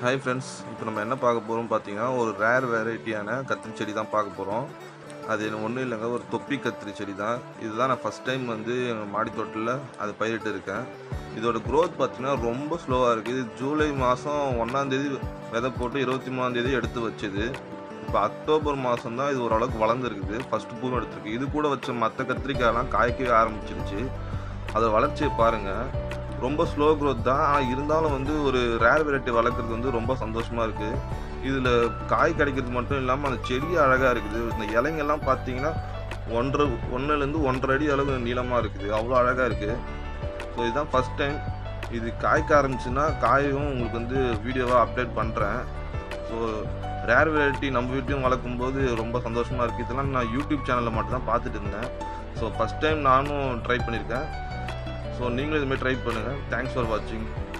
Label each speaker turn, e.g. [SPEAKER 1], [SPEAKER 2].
[SPEAKER 1] hi friends இப்போ நம்ம என்ன பார்க்க போகிறோம் பார்த்தீங்கன்னா ஒரு ரேர் வெரைட்டியான கத்திரி செடி தான் பார்க்க போகிறோம் அது ஒன்றும் இல்லைங்க ஒரு தொப்பி கத்திரி செடி தான் இதுதான் நான் ஃபஸ்ட் டைம் வந்து எங்கள் மாடி தோட்டத்தில் அது பயிரிட்டு இருக்கேன் இதோட growth பார்த்தீங்கன்னா ரொம்ப ஸ்லோவாக இருக்குது இது ஜூலை மாதம் ஒன்றாந்தேதி விதை போட்டு இருபத்தி மூணாந்தேதி எடுத்து வச்சது இப்போ அக்டோபர் மாதம் தான் இது ஓரளவுக்கு வளர்ந்துருக்குது ஃபஸ்ட்டு பூவும் எடுத்திருக்கு இது கூட வச்ச மற்ற கத்திரிக்காயெல்லாம் காய்க்கவே ஆரம்பிச்சிருச்சு அதோட வளர்ச்சியை பாருங்கள் ரொம்ப ஸ்லோ growth தான் ஆனால் இருந்தாலும் வந்து ஒரு ரேர் வெரைட்டி வளர்க்குறது வந்து ரொம்ப சந்தோஷமாக இருக்குது இதில் காய் கிடைக்கிறது மட்டும் இல்லாமல் அந்த செடி அழகாக இருக்குது இந்த இலைங்கெல்லாம் பார்த்தீங்கன்னா ஒன்றரை ஒன்றுலேருந்து ஒன்றரை அடி அளவு நீளமாக இருக்குது அவ்வளோ அழகாக இருக்குது ஸோ இதுதான் ஃபஸ்ட் டைம் இது காய்க்க ஆரம்பிச்சுன்னா காயும் உங்களுக்கு வந்து வீடியோவாக அப்டேட் பண்ணுறேன் ஸோ ரேர் வெரைட்டி நம்ம வீட்டையும் வளர்க்கும்போது ரொம்ப சந்தோஷமாக இருக்குது இதெல்லாம் நான் யூடியூப் சேனலில் மட்டும் தான் பார்த்துட்டு இருந்தேன் ஸோ ஃபஸ்ட் டைம் நானும் ட்ரை பண்ணியிருக்கேன் ஸோ நீங்களும் இதுமாதிரி ட்ரை பண்ணுங்கள் தேங்க்ஸ் ஃபார் வாட்சிங்